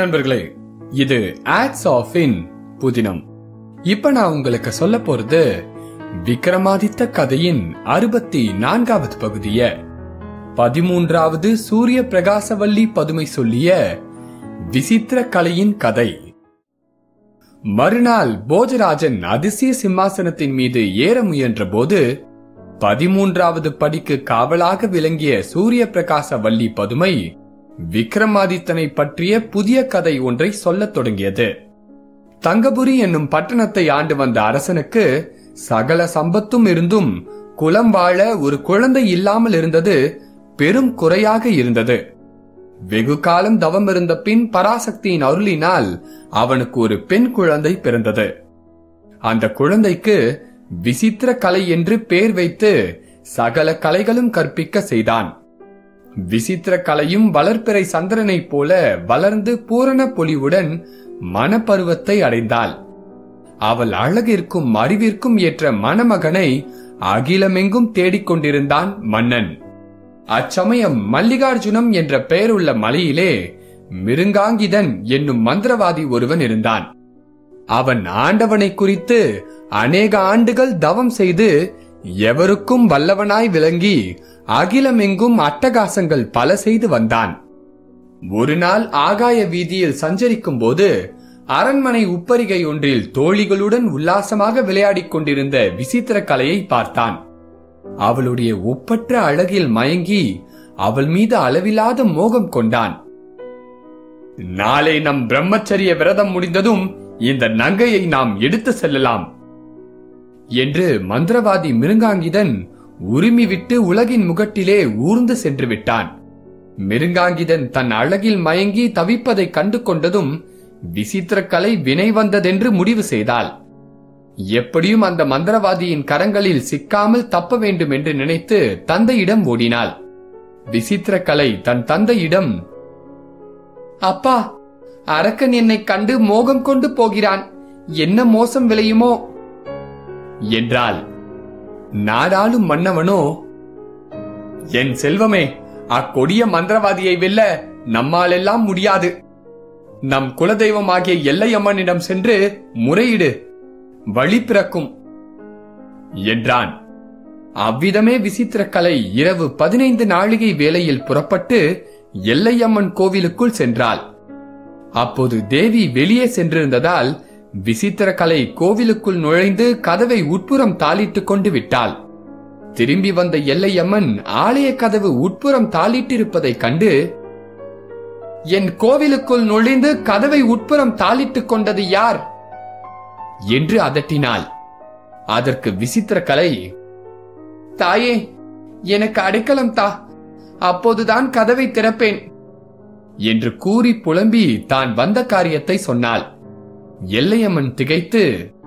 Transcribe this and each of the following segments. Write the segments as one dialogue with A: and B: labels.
A: நண்பர்களே இது ads of in புதினம் இப்ப நான் உங்களுக்கு சொல்ல போறது விக்ரமாதித்த கதையின் அறுபத்தி நான்காவது பகுதிய பதிமூன்றாவது சூரிய பிரகாசவல்லி பதுமை சொல்லிய விசித்திர கலையின் கதை மறுநாள் போஜராஜன் அதிசய சிம்மாசனத்தின் மீது ஏற முயன்ற போது பதிமூன்றாவது படிக்கு காவலாக விளங்கிய சூரிய பிரகாச வள்ளி பதுமை விக்ரமாதித்தனை பற்றிய புதிய கதை ஒன்றை சொல்லத் தொடங்கியது தங்கபுரி என்னும் பட்டணத்தை ஆண்டு வந்த அரசனுக்கு சகல சம்பத்தும் இருந்தும் குலம் வாழ ஒரு குழந்தை இல்லாமல் இருந்தது பெரும் குறையாக இருந்தது வெகு காலம் தவம் இருந்த பின் பராசக்தியின் அருளினால் அவனுக்கு ஒரு பெண் குழந்தை பிறந்தது அந்த குழந்தைக்கு விசித்திர கலை என்று பெயர் வைத்து சகல கலைகளும் கற்பிக்க செய்தான் விசித்திர கலையும் வளர்ப்பிறை சந்திரனைப் போல வளர்ந்து பூரண பொலிவுடன் மனப்பருவத்தை அடைந்தாள் அவள் அழகிற்கும் அறிவிற்கும் ஏற்ற மணமகனை அகிலமெங்கும் தேடிக்கொண்டிருந்தான் மன்னன் அச்சமயம் மல்லிகார்ஜுனம் என்ற பெயருள்ள மலையிலே மிருங்காங்கிதன் என்னும் மந்திரவாதி ஒருவன் இருந்தான் அவன் ஆண்டவனை குறித்து அநேக ஆண்டுகள் தவம் செய்து எவருக்கும் வல்லவனாய் விளங்கி அகிலமெங்கும் அட்டகாசங்கள் பல செய்து வந்தான் ஒரு நாள் ஆகாய வீதியில் சஞ்சரிக்கும் போது அரண்மனை உப்பரிகை ஒன்றில் தோழிகளுடன் உல்லாசமாக விளையாடிக் கொண்டிருந்த விசித்திர கலையை பார்த்தான் அவளுடைய ஒப்பற்ற அழகில் மயங்கி அவள் மீது அளவில்லாத மோகம் கொண்டான் நாளை நம் பிரம்மச்சரிய விரதம் முடிந்ததும் இந்த நங்கையை நாம் எடுத்து செல்லலாம் என்று மந்திரவாதி மிருங்காங்கிதன் உரிமை விட்டு உலகின் முகட்டிலே ஊர்ந்து சென்று விட்டான் மிருங்காங்கிதன் தன் அழகில் மயங்கி தவிப்பதை கண்டு கொண்டதும் விசித்திர கலை வினை வந்ததென்று முடிவு செய்தாள் எப்படியும் அந்த மந்திரவாதியின் கரங்களில் சிக்காமல் தப்ப வேண்டும் என்று நினைத்து தந்தையிடம் ஓடினாள் விசித்திர கலை தன் தந்தையிடம் அப்பா அரக்கன் என்னை கண்டு மோகம் கொண்டு போகிறான் என்ன மோசம் விளையுமோ என்றாள் நாடாளும் மன்னவனோ என் செல்வமே அக்கொடிய மந்திரவாதியை வெல்ல நம்மாலெல்லாம் முடியாது நம் குலதெய்வமாகிய எல்லையம்மனிடம் சென்று முறையிடு வழி பிறக்கும் என்றான் அவ்விதமே விசித்திர கலை இரவு பதினைந்து நாழிகை வேளையில் புறப்பட்டு எல்லையம்மன் கோவிலுக்குள் சென்றாள் அப்போது தேவி வெளியே சென்றிருந்ததால் விசித்திர கலை கோவிலுக்குள் நுழைந்து கதவை உட்புறம் தாளிட்டுக் கொண்டு விட்டாள் திரும்பி வந்த எல்லையம்மன் ஆலய கதவு உட்புறம் தாளிட்டிருப்பதைக் கண்டு என் கோவிலுக்குள் நுழைந்து கதவை உட்புறம் தாளிட்டுக் கொண்டது யார் என்று அதட்டினாள் அதற்கு விசித்திர கலை தாயே எனக்கு அடைக்கலம் தா அப்போதுதான் கதவை திறப்பேன் என்று கூறி புலம்பி தான் வந்த காரியத்தை சொன்னாள் எல்லையம்மன் திகைத்து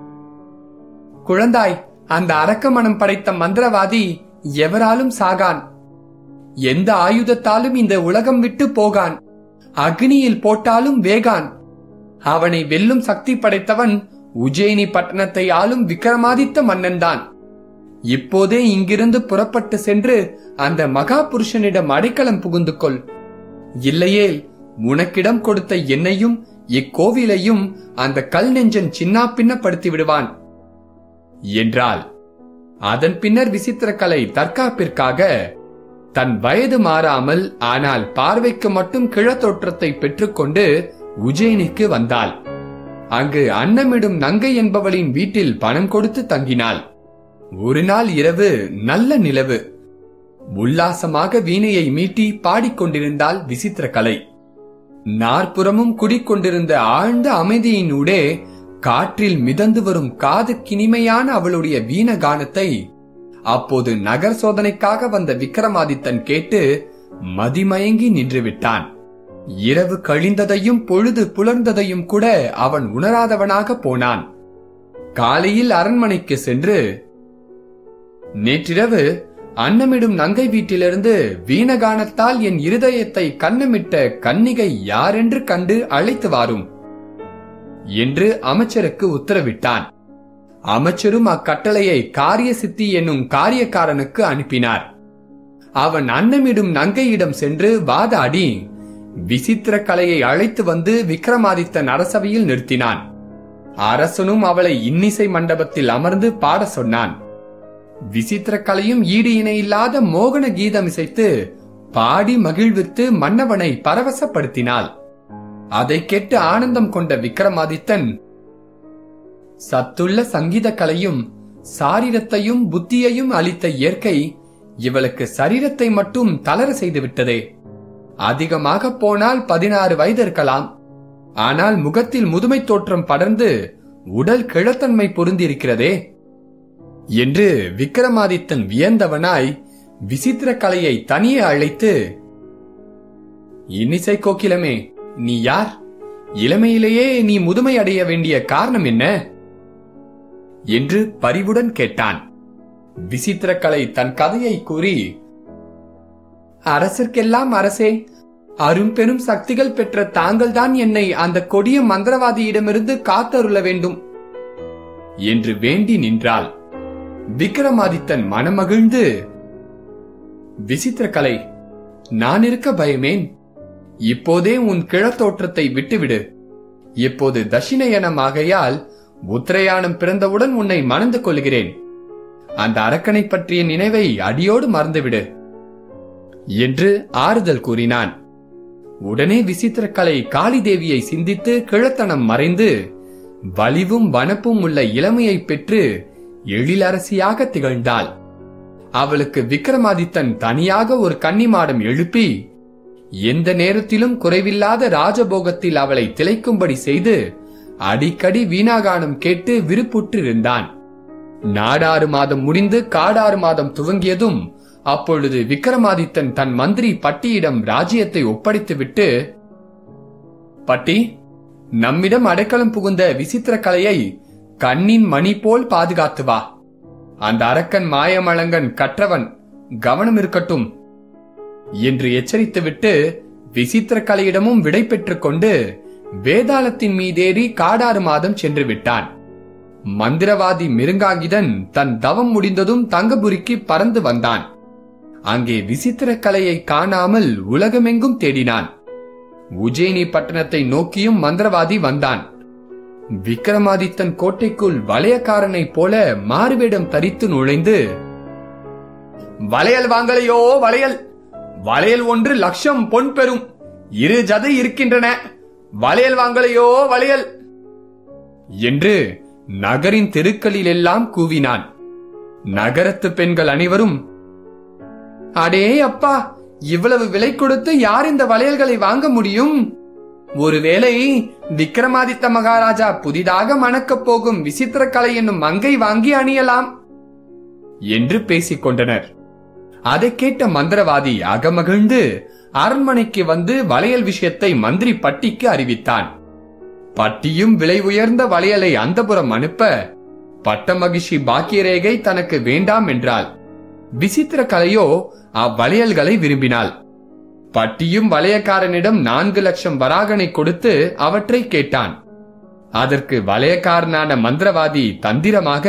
A: குழந்தாய் அந்த அரக்கமணம் படைத்த மந்திரவாதி எவராலும் சாகான் எந்த ஆயுதத்தாலும் இந்த உலகம் விட்டு போகான் அக்னியில் போட்டாலும் வேகான் அவனை வெல்லும் சக்தி படைத்தவன் உஜ்ஜயினி பட்டணத்தை ஆளும் விக்ரமாதித்த மன்னன்தான் இப்போதே இங்கிருந்து புறப்பட்டு சென்று அந்த மகா புருஷனிடம் அடைக்கலம் புகுந்து கொள் இல்லையேல் உனக்கிடம் கொடுத்த என்னையும் இக்கோவிலையும் அந்த கல் நெஞ்சன் சின்னா பின்னப்படுத்தி விடுவான் என்றாள் அதன் பின்னர் விசித்திர கலை தற்காப்பிற்காக தன் வயது மாறாமல் ஆனால் பார்வைக்கு மட்டும் கிழத்தோற்றத்தை பெற்றுக்கொண்டு உஜ்ஜயினிக்கு வந்தாள் அங்கு அன்னமிடும் நங்கை என்பவளின் வீட்டில் பணம் கொடுத்து தங்கினாள் ஒரு நாள் இரவு நல்ல நிலவு உல்லாசமாக வீணையை மீட்டி பாடிக்கொண்டிருந்தாள் விசித்திர கலை நாற்புறமும் குடிக்கொண்டிருந்த ஆழ்ந்த அமைதியினூடே காற்றில் மிதந்து வரும் காது கினிமையான அவளுடைய வீண கானத்தை அப்போது நகர் சோதனைக்காக வந்த விக்ரமாதித்தன் கேட்டு மதிமயங்கி நின்று விட்டான் இரவு கழிந்ததையும் பொழுது புலர்ந்ததையும் கூட அவன் உணராதவனாக போனான் காலையில் அரண்மனைக்கு சென்று நேற்றிரவு அன்னமிடும் நங்கை வீட்டிலிருந்து வீணகானத்தால் என் இருதயத்தை கண்ணமிட்ட கன்னிகை யாரென்று கண்டு அழைத்து வாரும் என்று அமைச்சருக்கு உத்தரவிட்டான் அமைச்சரும் அக்கட்டளையை காரிய சித்தி என்னும் காரியக்காரனுக்கு அனுப்பினார் அவன் அன்னமிடும் நங்கையிடம் சென்று வாதாடி விசித்திர கலையை அழைத்து வந்து விக்ரமாதித்தன் அரசவையில் நிறுத்தினான் அரசனும் அவளை இன்னிசை மண்டபத்தில் அமர்ந்து பாட சொன்னான் விசித்திர கலையும் ஈடு இணையில்லாத மோகன கீதம் இசைத்து பாடி மகிழ்வித்து மன்னவனை பரவசப்படுத்தினாள் அதை கேட்டு ஆனந்தம் கொண்ட விக்ரமாதித்தன் சத்துள்ள சங்கீத கலையும் சாரீரத்தையும் புத்தியையும் அளித்த இயற்கை இவளுக்கு சரீரத்தை மட்டும் தளர செய்து விட்டதே அதிகமாக போனால் பதினாறு வயது இருக்கலாம் ஆனால் முகத்தில் முதுமை தோற்றம் படர்ந்து உடல் கிழத்தன்மை பொருந்திருக்கிறதே என்று விக்ரமாதித்தன் வியந்தவனாய் விசித்திர கலையை தனியே அழைத்து இன்னிசை கோக்கிலமே நீ யார் இளமையிலேயே நீ முதுமை அடைய வேண்டிய காரணம் என்ன என்று பரிவுடன் கேட்டான் விசித்திர கலை தன் கதையை கூறி அரசர்க்கெல்லாம் அரசே அரும்பெரும் சக்திகள் பெற்ற தாங்கள்தான் என்னை அந்த கொடிய மந்திரவாதியிடமிருந்து காத்தருள வேண்டும் என்று வேண்டி நின்றாள் விக்ரமாதித்தன் மனமகிழ்ந்து விசித்திர கலை நான் இருக்க பயமேன் இப்போதே உன் கிழத்தோற்றத்தை விட்டுவிடு இப்போது தட்சிணயனம் ஆகையால் உத்தரையானம் பிறந்தவுடன் உன்னை மணந்து கொள்கிறேன் அந்த அரக்கனை பற்றிய நினைவை அடியோடு மறந்துவிடு என்று ஆறுதல் கூறினான் உடனே விசித்திர கலை காளி தேவியை சிந்தித்து கிழத்தனம் மறைந்து வலிவும் வனப்பும் உள்ள இளமையை பெற்று எழிலரசியாக திகழ்ந்தாள் அவளுக்கு விக்ரமாதித்தன் தனியாக ஒரு கன்னிமாடம் எழுப்பி எந்த நேரத்திலும் குறைவில்லாத ராஜபோகத்தில் அவளை திளைக்கும்படி செய்து அடிக்கடி வீணாகானம் கேட்டு விருப்புற்றிருந்தான் நாடாறு மாதம் முடிந்து காடாறு மாதம் துவங்கியதும் அப்பொழுது விக்ரமாதித்தன் தன் மந்திரி பட்டியிடம் ராஜ்யத்தை ஒப்படைத்துவிட்டு பட்டி நம்மிடம் அடைக்கலம் புகுந்த விசித்திர கலையை கண்ணின் மணி போல் பாதுகாத்து வா அந்த அரக்கன் மாயமளங்கன் கற்றவன் கவனம் இருக்கட்டும் என்று எச்சரித்துவிட்டு விசித்திர கலையிடமும் விடை பெற்றுக் கொண்டு வேதாளத்தின் மீதேறி காடாறு மாதம் சென்று விட்டான் மந்திரவாதி மிருங்காங்கிதன் தன் தவம் முடிந்ததும் தங்கபுரிக்கு பறந்து வந்தான் அங்கே விசித்திர கலையை காணாமல் உலகமெங்கும் தேடினான் உஜ்ஜயினி பட்டணத்தை நோக்கியும் மந்திரவாதி வந்தான் விக்ரமாதித்தன் கோட்டைக்குள் வளையக்காரனைப் போல மாறுவேடம் தரித்து நுழைந்து வளையல் வாங்கலையோ வளையல் வளையல் ஒன்று லட்சம் பொன் பெறும் இரு ஜதை இருக்கின்றன வளையல் வாங்கலையோ வளையல் என்று நகரின் தெருக்களில் எல்லாம் கூவினான் நகரத்து பெண்கள் அனைவரும் அடே அப்பா இவ்வளவு விலை கொடுத்து யார் இந்த வளையல்களை வாங்க முடியும் ஒருவேளை விக்ரமாதித்த மகாராஜா புதிதாக மணக்கப் போகும் விசித்திர கலை என்னும் மங்கை வாங்கி அணியலாம் என்று பேசிக் கொண்டனர் அதை கேட்ட மந்திரவாதி அகமகிழ்ந்து அரண்மனைக்கு வந்து வளையல் விஷயத்தை மந்திரி பட்டிக்கு அறிவித்தான் பட்டியும் விலை உயர்ந்த வளையலை அந்தபுரம் அனுப்ப பட்ட மகிஷி பாக்கியரேகை தனக்கு வேண்டாம் என்றாள் விசித்திர கலையோ அவ்வளையல்களை விரும்பினாள் பட்டியும் வளையக்காரனிடம் நான்கு லட்சம் வராகனை கொடுத்து அவற்றை கேட்டான் அதற்கு வளையக்காரனான மந்திரவாதி தந்திரமாக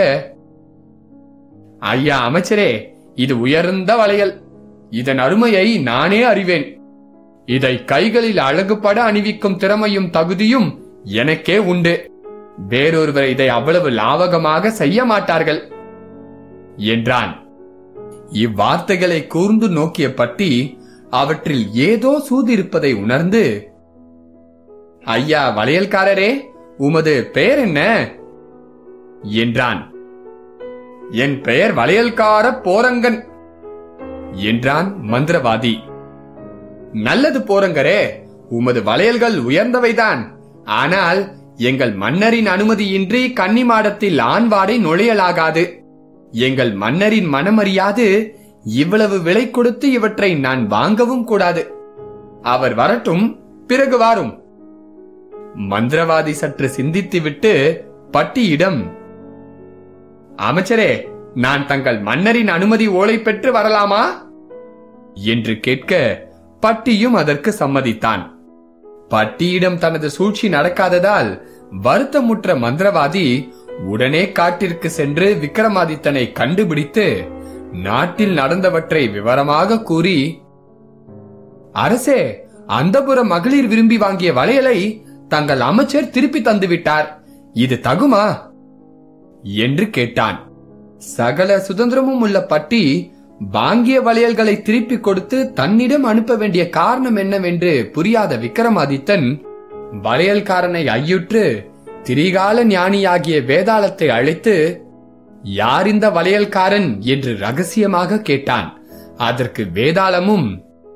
A: ஐயா அமைச்சரே இது உயர்ந்த வளையல் இதன் அருமையை நானே அறிவேன் இதை கைகளில் அழகுபட அணிவிக்கும் திறமையும் தகுதியும் எனக்கே உண்டு வேறொருவர் இதை அவ்வளவு லாவகமாக செய்ய மாட்டார்கள் என்றான் இவ்வார்த்தைகளை கூர்ந்து நோக்கிய பட்டி அவற்றில் ஏதோ சூதிருப்பதை உணர்ந்து ஐயா வளையல்காரரே உமது பெயர் என்ன என்றான் என் பெயர் வளையல்கார போரங்கன் என்றான் மந்திரவாதி நல்லது போரங்கரே உமது வளையல்கள் உயர்ந்தவைதான் ஆனால் எங்கள் மன்னரின் அனுமதியின்றி கன்னிமாடத்தில் ஆண்வாடை நுழையலாகாது எங்கள் மன்னரின் மனமறியாது இவ்வளவு விலை கொடுத்து இவற்றை நான் வாங்கவும் கூடாது அவர் வரட்டும் பிறகு வாரும் மந்திரவாதி சற்று சிந்தித்துவிட்டு பட்டியிடம் அமைச்சரே நான் தங்கள் மன்னரின் அனுமதி ஓலை பெற்று வரலாமா என்று கேட்க பட்டியும் அதற்கு சம்மதித்தான் பட்டியிடம் தனது சூழ்ச்சி நடக்காததால் வருத்தமுற்ற மந்திரவாதி உடனே காட்டிற்கு சென்று விக்ரமாதித்தனை கண்டுபிடித்து நாட்டில் நடந்தவற்றை விவரமாக கூறி அரசே அந்தபுர மகளிர் விரும்பி வாங்கிய வளையலை தங்கள் அமைச்சர் திருப்பி தந்து விட்டார் இது தகுமா என்று கேட்டான் சகல சுதந்திரமும் உள்ள பட்டி வாங்கிய வளையல்களை திருப்பி கொடுத்து தன்னிடம் அனுப்ப வேண்டிய காரணம் என்னவென்று புரியாத விக்ரமாதித்தன் வளையல்காரனை ஐயுற்று திரிகால ஞானியாகிய வேதாளத்தை அழைத்து யார் இந்த வளையல்காரன் என்று ரகசியமாக கேட்டான் அதற்கு வேதாளமும்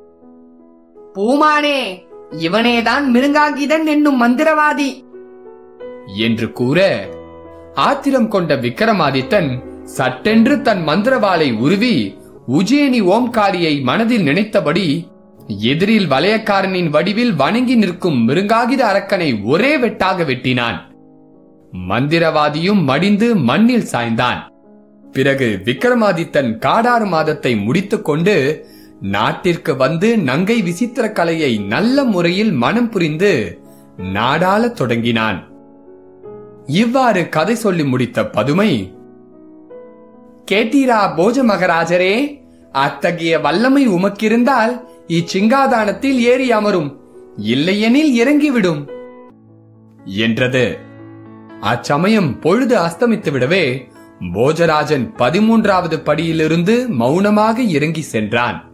B: பூமானே இவனேதான் மிருங்காங்கிதன் என்னும் மந்திரவாதி
A: என்று கூற ஆத்திரம் கொண்ட விக்ரமாதித்தன் சட்டென்று தன் மந்திரவாளை உருவி உஜ்ஜயினி ஓம்காரியை மனதில் நினைத்தபடி எதிரில் வலயக்காரனின் வடிவில் வணங்கி நிற்கும் மிருங்காகித அரக்கனை ஒரே வெட்டாக வெட்டினான் மந்திரவாதியும் மடிந்து மண்ணில் சாய்ந்தான் பிறகு விக்ரமாதித்தன் காடாறு மாதத்தை முடித்துக்கொண்டு நாட்டிற்கு வந்து நங்கை விசித்திர கலையை நல்ல முறையில் மனம் புரிந்து நாடாளத் தொடங்கினான் இவ்வாறு கதை சொல்லி முடித்த பதுமை கேட்டீரா போஜ மகராஜரே அத்தகைய வல்லமை உமக்கிருந்தால் இச்சிங்காதானத்தில் ஏறி அமரும் இல்லையெனில் இறங்கிவிடும் என்றது அச்சமயம் பொழுது அஸ்தமித்து விடவே போஜராஜன் பதிமூன்றாவது படியிலிருந்து மௌனமாக இறங்கி சென்றான்